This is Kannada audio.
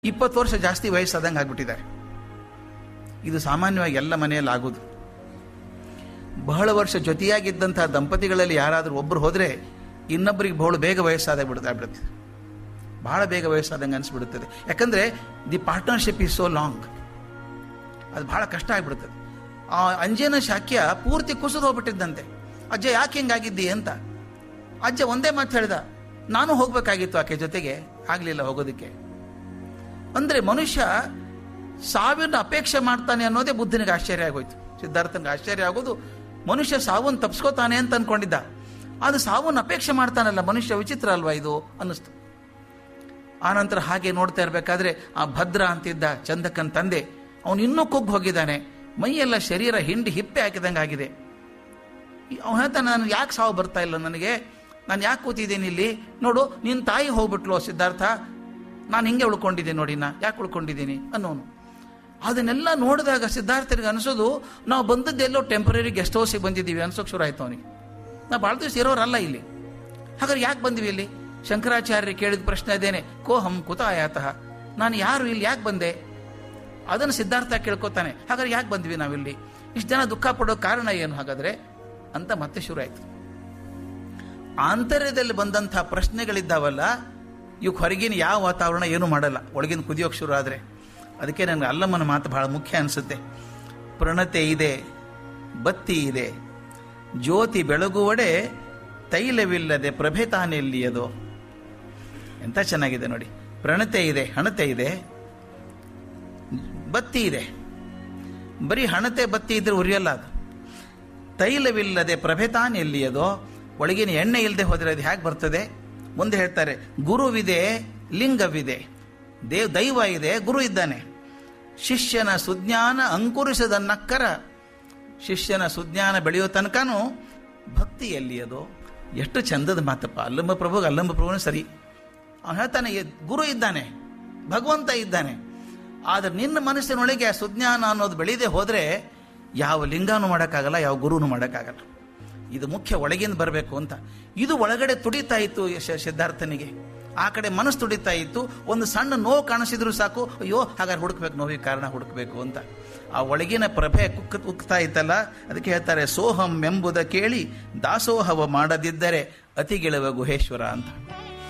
ಇಪ್ಪತ್ತು ವರ್ಷ ಜಾಸ್ತಿ ವಯಸ್ಸಾದಂಗೆ ಆಗ್ಬಿಟ್ಟಿದ್ದಾರೆ ಇದು ಸಾಮಾನ್ಯವಾಗಿ ಎಲ್ಲ ಮನೆಯಲ್ಲಿ ಆಗೋದು ಬಹಳ ವರ್ಷ ಜೊತೆಯಾಗಿದ್ದಂತಹ ದಂಪತಿಗಳಲ್ಲಿ ಯಾರಾದರೂ ಒಬ್ಬರು ಹೋದರೆ ಇನ್ನೊಬ್ಬರಿಗೆ ಬಹಳ ಬೇಗ ವಯಸ್ಸಾದಾಗ ಬಿಡುತ್ತೆ ಬಿಡುತ್ತೆ ಬಹಳ ಬೇಗ ವಯಸ್ಸಾದಂಗೆ ಅನಿಸ್ಬಿಡುತ್ತದೆ ಯಾಕಂದರೆ the partnership is so long ಅದು ಬಹಳ ಕಷ್ಟ ಆಗಿಬಿಡುತ್ತದೆ ಆ ಅಂಜನ ಶಾಕ್ಯ ಪೂರ್ತಿ ಕುಸಿದು ಹೋಗ್ಬಿಟ್ಟಿದ್ದಂತೆ ಅಜ್ಜ ಯಾಕೆ ಹಿಂಗಾಗಿದ್ದಿ ಅಂತ ಅಜ್ಜ ಒಂದೇ ಮಾತು ಹೇಳ್ದ ನಾನು ಹೋಗ್ಬೇಕಾಗಿತ್ತು ಆಕೆ ಜೊತೆಗೆ ಆಗಲಿಲ್ಲ ಹೋಗೋದಕ್ಕೆ ಅಂದರೆ ಮನುಷ್ಯ ಸಾವಿನ ಅಪೇಕ್ಷೆ ಮಾಡ್ತಾನೆ ಅನ್ನೋದೇ ಬುದ್ಧನಿಗೆ ಆಶ್ಚರ್ಯ ಆಗೋಯ್ತು ಸಿದ್ಧಾರ್ಥನಿಗೆ ಆಶ್ಚರ್ಯ ಆಗೋದು ಮನುಷ್ಯ ಸಾವನ್ನು ತಪ್ಸ್ಕೋತಾನೆ ಅಂತ ಅನ್ಕೊಂಡಿದ್ದ ಅದು ಸಾವನ್ನು ಅಪೇಕ್ಷೆ ಮಾಡ್ತಾನಲ್ಲ ಮನುಷ್ಯ ವಿಚಿತ್ರ ಅಲ್ವಾ ಇದು ಅನ್ನಿಸ್ತು ಆನಂತರ ಹಾಗೆ ನೋಡ್ತಾ ಇರಬೇಕಾದ್ರೆ ಆ ಭದ್ರ ಅಂತಿದ್ದ ಚಂದಕ್ಕನ್ ತಂದೆ ಅವನು ಇನ್ನೂ ಕುಗ್ಗಿ ಹೋಗಿದ್ದಾನೆ ಮೈಯೆಲ್ಲ ಶರೀರ ಹಿಂಡಿ ಹಿಪ್ಪೆ ಹಾಕಿದಂಗೆ ಆಗಿದೆ ಅವನು ಹೇಳ್ತಾನೆ ನಾನು ಯಾಕೆ ಸಾವು ಬರ್ತಾ ಇಲ್ಲ ನನಗೆ ನಾನು ಯಾಕೆ ಕೂತಿದ್ದೀನಿ ಇಲ್ಲಿ ನೋಡು ನಿನ್ನ ತಾಯಿ ಹೋಗ್ಬಿಟ್ಲು ಸಿದ್ಧಾರ್ಥ ನಾನು ಹಿಂಗೆ ಉಳ್ಕೊಂಡಿದ್ದೀನಿ ನೋಡಿ ನಾ ಯಾಕೆ ಉಳ್ಕೊಂಡಿದ್ದೀನಿ ಅನ್ನೋನು ಅದನ್ನೆಲ್ಲ ನೋಡಿದಾಗ ಸಿದ್ಧಾರ್ಥನಿಗೆ ಅನಿಸೋದು ನಾವು ಬಂದದ್ದೆಲ್ಲೋ ಟೆಂಪರರಿ ಗೆಸ್ಟ್ ಹೌಸಿಗೆ ಬಂದಿದ್ದೀವಿ ಅನ್ಸೋಕೆ ಶುರು ಆಯ್ತು ಅವನಿಗೆ ನಾವು ಭಾಳ ದಿವಸ ಇರೋರಲ್ಲ ಇಲ್ಲಿ ಹಾಗಾದ್ರೆ ಯಾಕೆ ಬಂದ್ವಿ ಇಲ್ಲಿ ಶಂಕರಾಚಾರ್ಯ ಕೇಳಿದ ಪ್ರಶ್ನೆ ಅದೇನೆ ಕೋಹಂ ಕುತ ಆಯಾತಃ ನಾನು ಯಾರು ಇಲ್ಲಿ ಯಾಕೆ ಬಂದೆ ಅದನ್ನು ಸಿದ್ಧಾರ್ಥ ಕೇಳ್ಕೊತಾನೆ ಹಾಗಾದ್ರೆ ಯಾಕೆ ಬಂದ್ವಿ ನಾವಿಲ್ಲಿ ಇಷ್ಟು ಜನ ದುಃಖ ಪಡೋ ಕಾರಣ ಏನು ಹಾಗಾದ್ರೆ ಅಂತ ಮತ್ತೆ ಶುರು ಆಯ್ತು ಆಂತರ್ಯದಲ್ಲಿ ಬಂದಂಥ ಪ್ರಶ್ನೆಗಳಿದ್ದಾವಲ್ಲ ಇವ್ ಹೊರಗಿನ ಯಾವ ವಾತಾವರಣ ಏನು ಮಾಡಲ್ಲ ಒಳಗಿನ ಕುದಿಯೋಕೆ ಶುರು ಆದರೆ ಅದಕ್ಕೆ ನನಗೆ ಅಲ್ಲಮ್ಮನ ಮಾತು ಬಹಳ ಮುಖ್ಯ ಅನಿಸುತ್ತೆ ಪ್ರಣತೆ ಇದೆ ಬತ್ತಿ ಇದೆ ಜ್ಯೋತಿ ಬೆಳಗುವಡೆ ತೈಲವಿಲ್ಲದೆ ಪ್ರಭೆ ತಾನೆಲ್ಲಿಯದೋ ಎಂತ ಚೆನ್ನಾಗಿದೆ ನೋಡಿ ಪ್ರಣತೆ ಇದೆ ಹಣತೆ ಇದೆ ಬತ್ತಿ ಇದೆ ಬರೀ ಹಣತೆ ಬತ್ತಿ ಇದ್ರೆ ಉರಿಯಲ್ಲ ಅದು ತೈಲವಿಲ್ಲದೆ ಪ್ರಭೆ ತಾನೆಲ್ಲಿಯದೋ ಒಳಗಿನ ಎಣ್ಣೆ ಇಲ್ಲದೆ ಹೋದರೆ ಅದು ಹೇಗೆ ಬರ್ತದೆ ಮುಂದೆ ಹೇಳ್ತಾರೆ ಗುರುವಿದೆ ಲಿಂಗವಿದೆ ದೇವ್ ದೈವ ಇದೆ ಗುರು ಇದ್ದಾನೆ ಶಿಷ್ಯನ ಸುಜ್ಞಾನ ಅಂಕುರಿಸದ ನಕ್ಕರ ಶಿಷ್ಯನ ಸುಜ್ಞಾನ ಬೆಳೆಯೋ ತನಕನೂ ಭಕ್ತಿ ಎಲ್ಲಿಯದು ಎಷ್ಟು ಚಂದದ ಮಾತಪ್ಪ ಅಲ್ಲಂಬ ಪ್ರಭುಗೆ ಅಲ್ಲಂಬ ಪ್ರಭುನ ಸರಿ ಅವನು ಹೇಳ್ತಾನೆ ಗುರು ಇದ್ದಾನೆ ಭಗವಂತ ಇದ್ದಾನೆ ಆದರೆ ನಿನ್ನ ಮನಸ್ಸಿನೊಳಗೆ ಆ ಸುಜ್ಞಾನ ಅನ್ನೋದು ಬೆಳೀದೆ ಹೋದರೆ ಯಾವ ಲಿಂಗಾನು ಮಾಡೋಕ್ಕಾಗಲ್ಲ ಯಾವ ಗುರುನು ಮಾಡೋಕ್ಕಾಗಲ್ಲ ಇದು ಮುಖ್ಯ ಒಳಗಿಂದ ಬರಬೇಕು ಅಂತ ಇದು ಒಳಗಡೆ ತುಡಿತಾ ಇತ್ತು ಸಿದ್ಧಾರ್ಥನಿಗೆ ಆ ಕಡೆ ಮನಸ್ಸು ತುಡಿತಾ ಇತ್ತು ಒಂದು ಸಣ್ಣ ನೋವು ಕಾಣಿಸಿದ್ರು ಸಾಕು ಅಯ್ಯೋ ಹಾಗಾದ್ರೆ ಹುಡುಕ್ಬೇಕು ನೋವಿಗೆ ಕಾರಣ ಹುಡುಕ್ಬೇಕು ಅಂತ ಆ ಒಳಗಿನ ಪ್ರಭೆ ಕುಕ್ ಉಕ್ತಾ ಇತ್ತಲ್ಲ ಅದಕ್ಕೆ ಹೇಳ್ತಾರೆ ಸೋಹಂ ಎಂಬುದ ಕೇಳಿ ದಾಸೋಹವ ಮಾಡದಿದ್ದರೆ ಅತಿಗೆಳುವ ಗುಹೇಶ್ವರ ಅಂತ